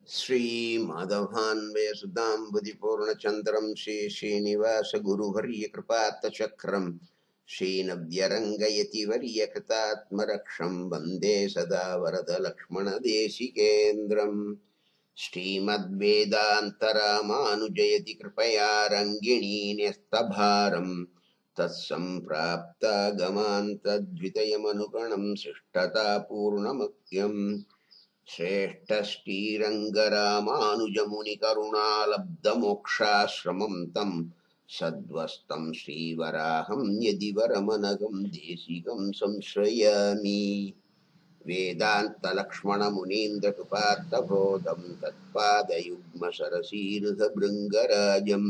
श्रीमाधवान्वयसुधाम्बुधिपूर्णचन्द्रं श्रीश्रीनिवासगुरुवर्यकृपात्तचक्रं श्रीनव्यरङ्गयति वर्यकृतात्मरक्षं वन्दे सदा वरदलक्ष्मणदेशिकेन्द्रम् श्रीमद्वेदान्तरामानुजयति कृपया रङ्गिणी न्यस्तभारम् तत्सम्प्राप्तागमान्तद्वितयमनुगणं शिष्टतापूर्णमत्यम् श्रेष्ठश्रीरङ्गरामानुजमुनिकरुणालब्धमोक्षाश्रमं तं सद्वस्तं श्रीवराहं यदि वरमनघं देशिकं संश्रयामि वेदान्तलक्ष्मणमुनीन्द्रकृपात्तबोधं तत्पादयुग्मसरसीरुधभृङ्गराजं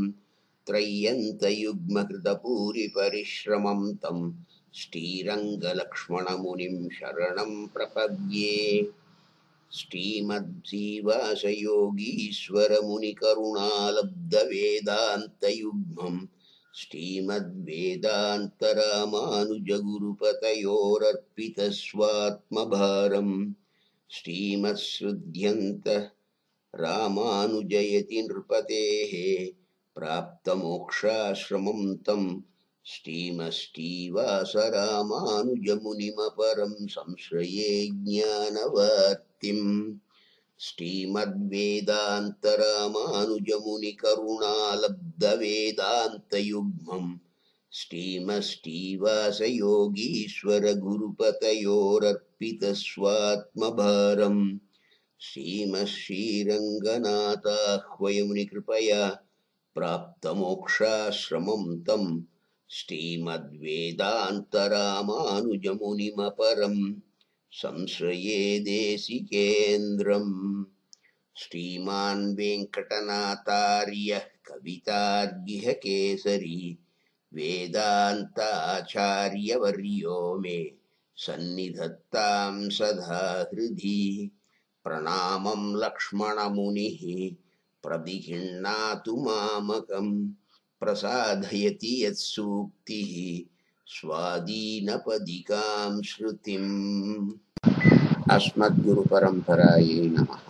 त्रय्यन्तयुग्मकृतपूरिपरिश्रमं तं श्रीरङ्गलक्ष्मणमुनिं शरणं प्रपद्ये श्रीमद्जीवासयोगीश्वरमुनिकरुणालब्धवेदान्तयुग्मम् श्रीमद्वेदान्तरामानुजगुरुपतयोरर्पितस्वात्मभारम् श्रीमत्सृध्यन्त रामानुजयति नृपतेः प्राप्तमोक्षाश्रमं तं श्रीमश्रीवासरामानुजमुनिमपरं संश्रये ज्ञानवर्तिम् श्रीमद्वेदान्तरामानुजमुनिकरुणालब्धवेदान्तयुग्मम् श्रीमश्रीवासयोगीश्वरगुरुपतयोरर्पितस्वात्मभारम् श्रीमश्रीरङ्गनाथाह्वयमुनिकृपया प्राप्तमोक्षाश्रमं तं श्रीमद्वेदान्तरामानुजमुनिमपरं संश्रये देशिकेन्द्रम् श्रीमान् वेङ्कटनाथार्यः कवितार्गिह केसरी वेदान्ताचार्यवर्यो मे सन्निधत्तां सदा हृदि प्रणामं लक्ष्मणमुनिः प्रदिहिण्णातु मामकं प्रसादयति यत्सूक्तिः स्वादीनपदिकां श्रुतिम् अस्मद्गुरुपरम्परायै नमः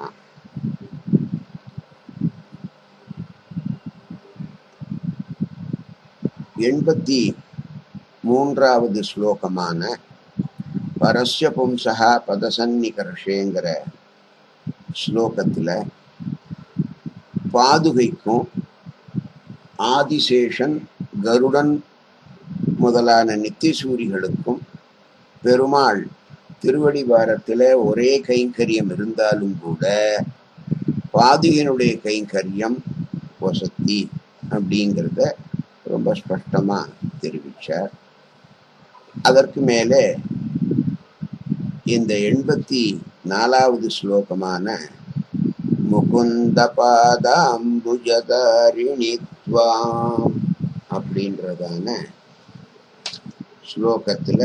எண்பத்தி மூன்றாவது ஸ்லோகமான பரஸ்ய பும்சகா பதசன்னிகர்ஷேங்கிற ஸ்லோகத்துல பாதுகைக்கும் ஆதிசேஷன் கருடன் முதலான நித்திசூரிகளுக்கும் பெருமாள் திருவடி வாரத்துல ஒரே கைங்கரியம் இருந்தாலும் கூட பாதுகையினுடைய கைங்கரியம் வசத்தி அப்படிங்கிறத ரொம்ப ஸ்பஷ்டமா தெரிவிச்சார் அதற்கு மேலே இந்த எண்பத்தி நாலாவது ஸ்லோகமான முகுந்த பாதாம்புஜதாரிணித்வாம் அப்படின்றதான ஸ்லோகத்துல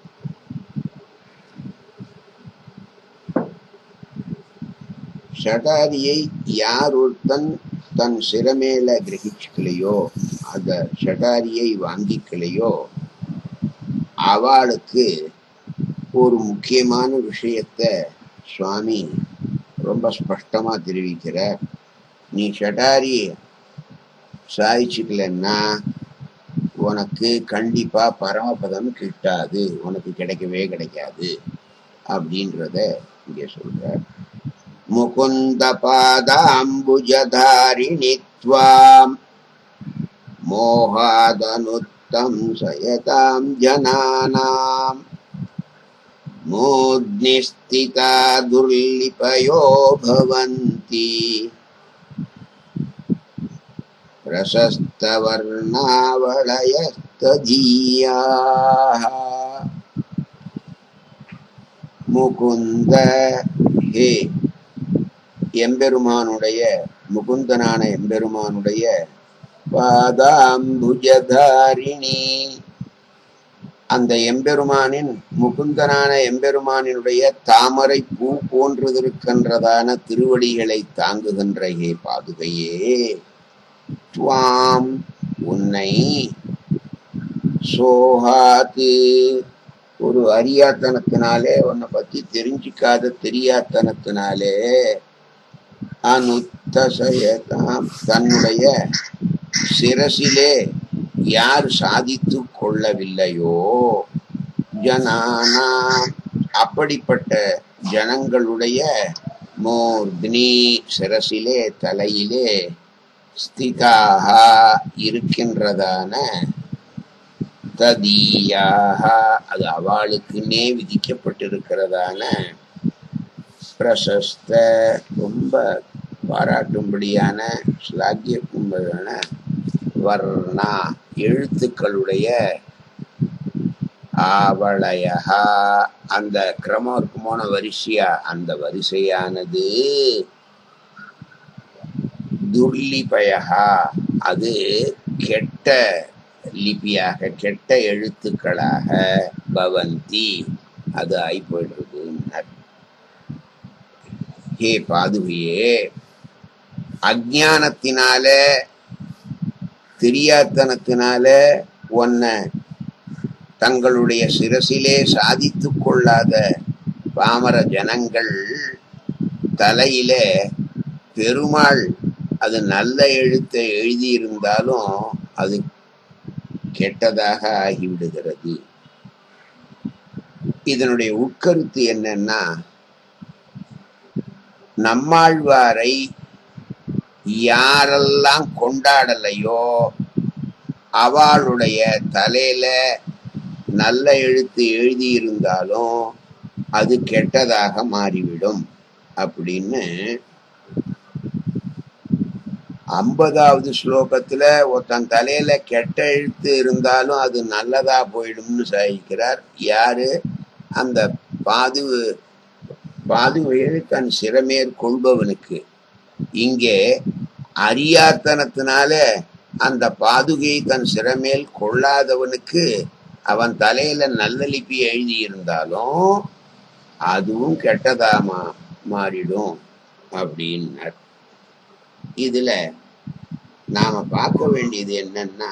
ஷடாரியை யார் ஒருத்தன் தன் சிறமேல கிரகிச்சுக்கலையோ அந்த ஷடாரியை வாங்கிக்கலையோ அவளுக்கு ஒரு முக்கியமான விஷயத்த சுவாமி ரொம்ப ஸ்பஷ்டமா தெரிவிக்கிறார் நீ ஷடாரி சாதிச்சுக்கலன்னா உனக்கு கண்டிப்பா பரமபதம் கிட்டாது உனக்கு கிடைக்கவே கிடைக்காது அப்படின்றத இங்க சொல்ற முகுந்த பாதாம்புஜதாரிணி त्वाम् मोहादनुत्तं सयतां जनानाम् मोग्निस्थिता दुर्लिपयो भवन्ति प्रशस्तवर्णावलयस्तधीयाः முகுந்த ஹே எம்பெருமானுடைய முகுந்தனான எம்பெருமானுடைய பாதாம்புஜதாரிணி அந்த எம்பெருமானின் முகுந்தனான எம்பெருமானினுடைய தாமரை பூ போன்றிருக்கின்றதான திருவடிகளை தாங்குகின்ற ஹே பாதுகையே துவாம் உன்னை சோஹாத்து ஒரு அறியாத்தனத்தினாலே உன்னை பத்தி தெரிஞ்சிக்காத தெரியாத்தனத்தினாலே அனுத்தசயதாம் தன்னுடைய சிரசிலே யார் சாதித்து கொள்ளவில்லையோ ஜனானாம் அப்படிப்பட்ட ஜனங்களுடைய மூர்த்னி சிரசிலே தலையிலே ஸ்திதாக இருக்கின்றதான ததீயாக அது அவளுக்குன்னே விதிக்கப்பட்டிருக்கிறதான பிரசஸ்த ரொம்ப பாராட்டும்படியான ஸ்லாகியக்கும்பதான வர்ணா எழுத்துக்களுடைய ஆவளையா அந்த கிரமம் இருக்குமோன வரிசையா அந்த வரிசையானது துர்லிபயா அது கெட்ட லிபியாக கெட்ட எழுத்துக்களாக பவந்தி அது ஆகி போயிடுறதுன்னார் ஹே பாதுகையே அஜானத்தினால தெரியாத்தனத்தினால உன்னை தங்களுடைய சிரசிலே சாதித்து கொள்ளாத பாமர ஜனங்கள் தலையில பெருமாள் அது நல்ல எழுத்தை எழுதியிருந்தாலும் அது கெட்டதாக ஆகிவிடுகிறது இதனுடைய உட்கருத்து என்னன்னா நம்மாழ்வாரை யாரெல்லாம் கொண்டாடலையோ அவளுடைய தலையில நல்ல எழுத்து எழுதியிருந்தாலும் அது கெட்டதாக மாறிவிடும் அப்படின்னு ஐம்பதாவது ஸ்லோகத்துல ஒருத்தன் தலையில கெட்ட எழுத்து இருந்தாலும் அது நல்லதா போயிடும்னு சாதிக்கிறார் யாரு அந்த பாது பாதுகையை தன் சிறமேற் கொள்பவனுக்கு இங்கே அறியாத்தனத்தினால அந்த பாதுகையை தன் சிறமேல் கொள்ளாதவனுக்கு அவன் தலையில நல்ல லிபி எழுதி இருந்தாலும் அதுவும் கெட்டதா மா மாறிடும் அப்படின்னார் இதுல நாம பார்க்க வேண்டியது என்னன்னா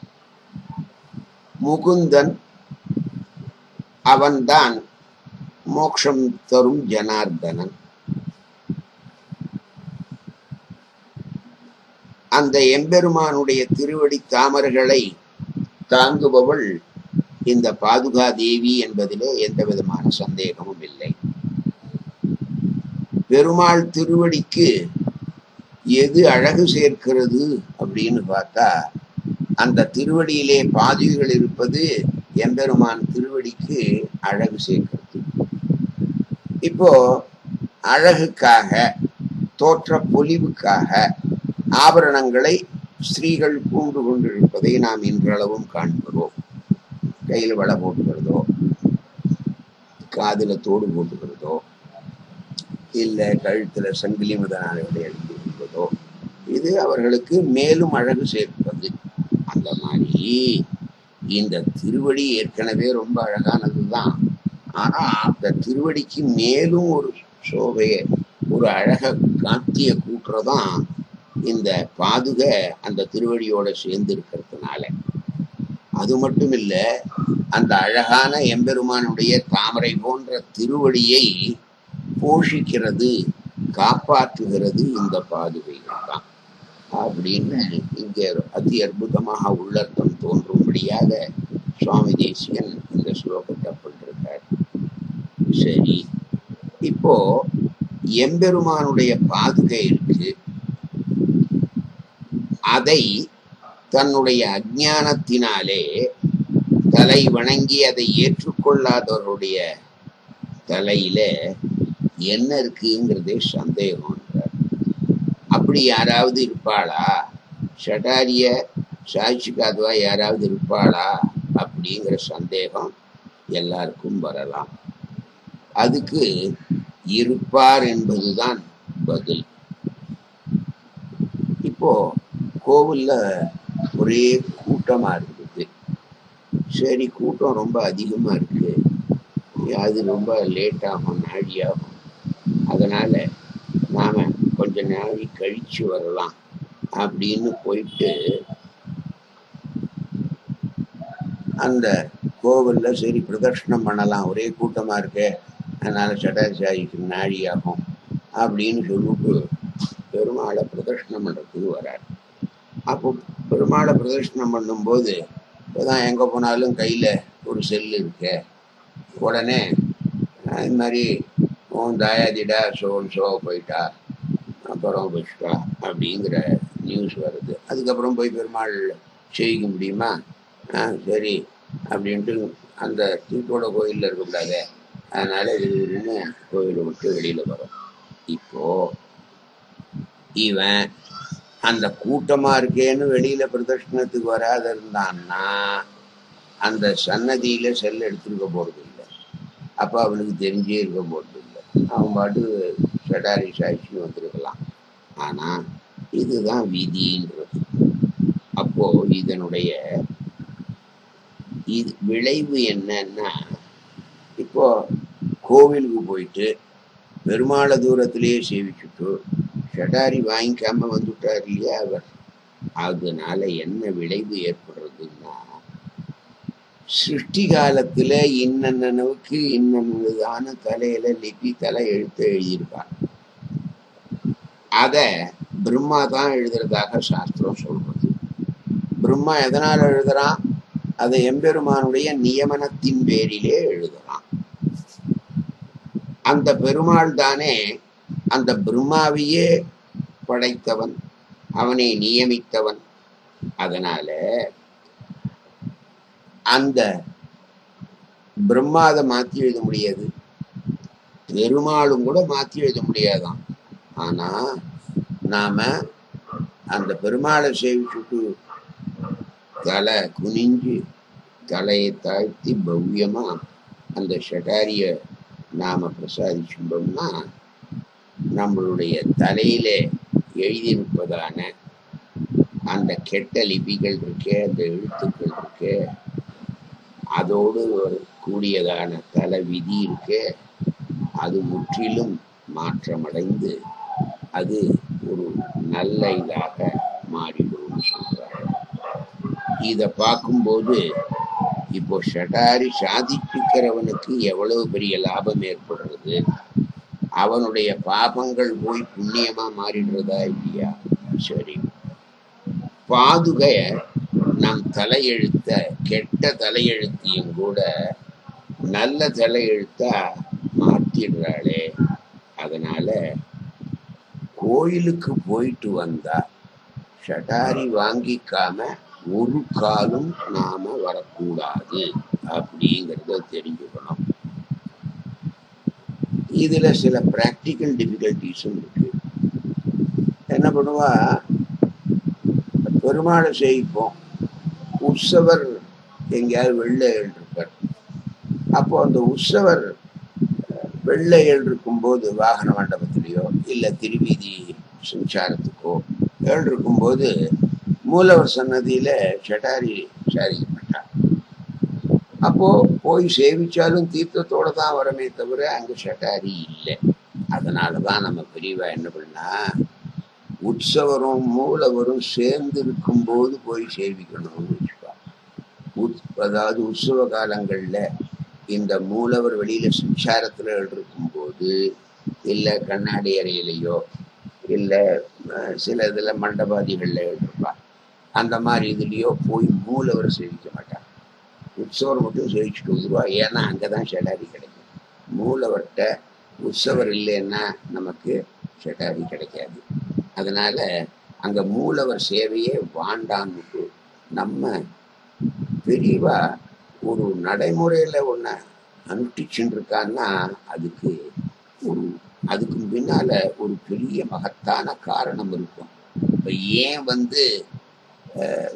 முகுந்தன் அவன்தான் மோட்சம் தரும் ஜனார்தனன் அந்த எம்பெருமானுடைய திருவடி தாமர்களை தாங்குபவள் இந்த பாதுகா தேவி என்பதிலே எந்த விதமான சந்தேகமும் இல்லை பெருமாள் திருவடிக்கு எது அழகு சேர்க்கிறது அப்படின்னு பார்த்தா அந்த திருவடியிலே பாதுகைகள் இருப்பது எம்பெருமான் திருவடிக்கு அழகு சேர்க்கிறது இப்போ அழகுக்காக தோற்ற பொலிவுக்காக ஆபரணங்களை ஸ்திரீகள் பூண்டு கொண்டிருப்பதை நாம் இன்றளவும் காண்கிறோம் கையில் வளை போட்டுக்கிறதோ காதுல தோடு போட்டுக்கிறதோ இல்ல கழுத்துல சங்கிலி முதலானவர்களை அடித்து கொள்வதோ இது அவர்களுக்கு மேலும் அழகு சேர்ப்பது அந்த மாதிரி இந்த திருவடி ஏற்கனவே ரொம்ப அழகானதுதான் ஆனா அந்த திருவடிக்கு மேலும் ஒரு சோவைய ஒரு அழக காட்சிய கூட்டுறதான் இந்த பாதுகை அந்த திருவடியோட சேர்ந்து இருக்கிறதுனால அது மட்டும் இல்ல அந்த அழகான எம்பெருமானுடைய தாமரை போன்ற திருவடியை போஷிக்கிறது காப்பாற்றுகிறது இந்த பாதுகைகள் தான் அப்படின்னு இங்கே அதி அற்புதமாக உள்ளர்த்தம் தோன்றும்படியாக சுவாமி தேசியன் இந்த ஸ்லோகத்தை பண்ணிருக்கார் சரி இப்போ எம்பெருமானுடைய பாதுகை இருக்கு அதை தன்னுடைய அஜானத்தினாலே தலை வணங்கி அதை ஏற்றுக்கொள்ளாதவருடைய தலையில என்ன இருக்குங்கிறதே சந்தேகம் அப்படி யாராவது இருப்பாளா ஷட்டாரிய சாட்சிக்காதுவா யாராவது இருப்பாளா அப்படிங்கிற சந்தேகம் எல்லாருக்கும் வரலாம் அதுக்கு இருப்பார் என்பதுதான் பதில் இப்போ கோவில்ல ஒரே கூட்டமா இருக்குது சரி கூட்டம் ரொம்ப அதிகமா இருக்கு அது ரொம்ப லேட் ஆகும் நாழி ஆகும் அதனால நாம கொஞ்ச நாளை கழிச்சு வரலாம் அப்படின்னு போயிட்டு அந்த கோவில்ல சரி பிரதர்ஷனம் பண்ணலாம் ஒரே கூட்டமா இருக்கே அதனால சட்டாச்சாரிக்கு நாழி ஆகும் அப்படின்னு சொல்லிட்டு பெருமாளை பிரதர்ஷனம் பண்றதுக்கு வரார் அப்போ பெருமாளை பிரதர்ஷனம் பண்ணும்போது இப்போதான் எங்க போனாலும் கையில ஒரு செல் இருக்கு உடனே அஹ், இது மாதிரி உன் தாயாதிடா சோன் சோ போயிட்டா அப்புறம் வச்சுட்டா அப்படிங்கிற நியூஸ் வருது அதுக்கப்புறம் போய் பெருமாள் செய்ய முடியுமா ஆ சரி அப்படின்ட்டு அந்த தீட்டோட கோயிலில் இருக்கக்கூடாது அதனால இதுன்னு கோயிலை விட்டு வெளியில வரும் இப்போ இவன் அந்த கூட்டமா இருக்கேன்னு வெளியில பிரதர்ஷனத்துக்கு வராத இருந்தான்னா அந்த சன்னதியில செல் எடுத்துருக்க போறது இல்லை அப்ப அவனுக்கு தெரிஞ்சே இருக்க போறது இல்லை அவன் பாட்டு செடாரி சாய்ச்சி வந்திருக்கலாம் ஆனா இதுதான் விதின்றது அப்போ இதனுடைய இது விளைவு என்னன்னா இப்போ கோவிலுக்கு போயிட்டு பெருமாளை தூரத்திலேயே சேவிச்சுட்டு ஷடாரி வாங்கிக்காம வந்துட்டார் இல்லையா அவர் அதனால என்ன விளைவு ஏற்படுறதுன்னா சிருஷ்டி காலத்துல இன்னன்னவுக்கு இன்னதான தலையில லிபி தலை எழுத்து எழுதியிருப்பார் அத பிரம்மா தான் எழுதுறதாக சாஸ்திரம் சொல்றது பிரம்மா எதனால எழுதுறான் அதை எம்பெருமானுடைய நியமனத்தின் பேரிலே எழுதுறான் அந்த பெருமாள் தானே அந்த பிரம்மாவையே படைத்தவன் அவனை நியமித்தவன் அதனால அந்த பிரம்மாதை மாத்தி எழுத முடியாது பெருமாளும் கூட மாத்தி எழுத முடியாதாம் ஆனா நாம அந்த பெருமாளை சேவிச்சுட்டு தலை குனிஞ்சு தலையை தாழ்த்தி பவ்யமா அந்த ஷட்டாரிய நாம பிரசாதிச்சுட்டோம்னா நம்மளுடைய தலையில எழுதியிருப்பதான அந்த கெட்ட லிபிகள் இருக்கே அந்த எழுத்துக்கள் இருக்கே அதோடு ஒரு கூடியதான தலை விதி இருக்கே அது முற்றிலும் மாற்றமடைந்து அது ஒரு நல்ல இதாக மாறிடும்னு சொல்றாங்க இத பார்க்கும்போது இப்போ ஷட்டாரி சாதிச்சுக்கிறவனுக்கு எவ்வளவு பெரிய லாபம் ஏற்படுறது அவனுடைய பாபங்கள் போய் புண்ணியமா மாறிடுறதா இல்லையா சரி பாதுகை நம் தலையெழுத்த கெட்ட தலையெழுத்தையும் கூட நல்ல தலையெழுத்தா மாத்திடுறாளே அதனால கோயிலுக்கு போயிட்டு வந்தா ஷட்டாரி வாங்கிக்காம ஒரு காலும் நாம வரக்கூடாது அப்படிங்கறத தெரிஞ்சுக்கணும் இதுல சில பிராக்டிக்கல் டிஃபிகல்டிஸும் இருக்கு என்ன பண்ணுவா பெருமாளை செய்ப்போம் உற்சவர் எங்கேயாவது வெள்ளைகள் இருப்பார் அப்போ அந்த உற்சவர் வெள்ளைகள் இருக்கும்போது வாகன மண்டபத்திலேயோ இல்லை திருவீதி சஞ்சாரத்துக்கோ ஏழு இருக்கும்போது மூலவர் சன்னதியில ஷட்டாரி சாதிக்கப்பட்டார் அப்போ போய் சேவிச்சாலும் தீர்த்தத்தோட தான் வரமே தவிர அங்க ஷட்டாரி இல்லை அதனாலதான் நம்ம பெரியவா என்ன பண்ணா உற்சவரும் மூலவரும் சேர்ந்து இருக்கும்போது போய் சேவிக்கணும்னு வச்சுப்பா உத்- அதாவது உற்சவ காலங்கள்ல இந்த மூலவர் வெளியில சஞ்சாரத்துல இருக்கும்போது இல்ல கண்ணாடி அறையிலையோ இல்ல அஹ், சில இதுல மண்டபாதிகள்ல இருப்பா அந்த மாதிரி இதுலயோ போய் மூலவர் சேவிக்க மாட்டார் உற்சவர் மட்டும் சேவிச்சுட்டு வந்துருவா ஏன்னா அங்கதான் ஷெடாரி கிடைக்கும் மூலவர்கிட்ட உற்சவர் இல்லைன்னா நமக்கு ஷெடாரி கிடைக்காது அதனால அங்க மூலவர் சேவையே வாண்டான்னு நம்ம பெரியவா ஒரு நடைமுறையில ஒன்ன அனுஷ்டிச்சுட்டு இருக்கான்னா அதுக்கு ஒரு அதுக்கு பின்னால ஒரு பெரிய மகத்தான காரணம் இருக்கும் இப்ப ஏன் வந்து அஹ்,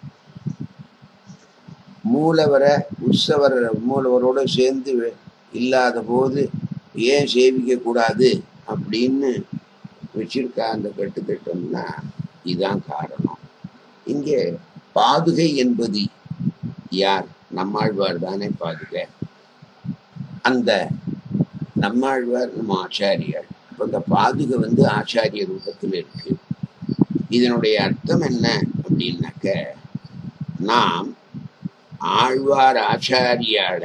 மூலவரை உற்சவர் மூலவரோட சேர்ந்து இல்லாத போது ஏன் சேவிக்க கூடாது அப்படின்னு வச்சிருக்க அந்த கட்டுத்திட்டம்னா இதுதான் காரணம் இங்கே பாதுகை என்பது யார் நம்மாழ்வார் தானே பாதுகை அந்த நம்மாழ்வார் நம்ம ஆச்சாரியார் அப்ப இந்த பாதுகை வந்து ஆச்சாரிய ரூபத்தில் இருக்கு இதனுடைய அர்த்தம் என்ன அப்படின்னாக்க நாம் ஆழ்வார் ஆச்சாரியாட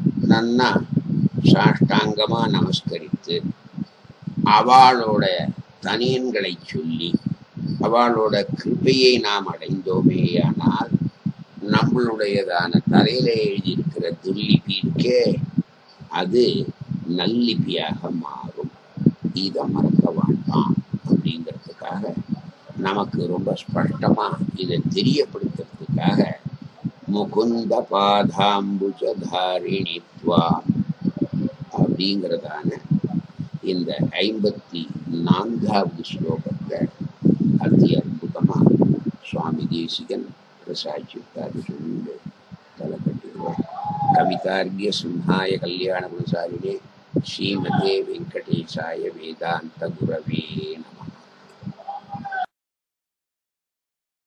நன்னா சாஷ்டாங்கமா நமஸ்கரித்து அவளோட தனியன்களை சொல்லி அவளோட கிருபையை நாம் அடைந்தோமேயானால் நம்மளுடையதான தலையில எழுதியிருக்கிற துல்லிபி இருக்கே அது நல்லிபியாக மாறும் இதை மறக்க வேண்டாம் அப்படிங்கிறதுக்காக நமக்கு ரொம்ப ஸ்பஷ்டமா இதை தெரியப்படுத்துறதுக்காக முகுந்த பாதாம்புஜ தாரிணித்வா அப்படிங்கிறதான இந்த ஐம்பத்தி நான்காவது ஸ்லோகத்தை அதி அற்புதமா சுவாமி தேசிகன் பிரசாச்சித்தாரு சொல்லி தலை கட்டிடுவார் கவிதார்கிய சிம்ஹாய கல்யாண குணசாலினே ஸ்ரீமதே வெங்கடேசாய வேதாந்த குரவே நமः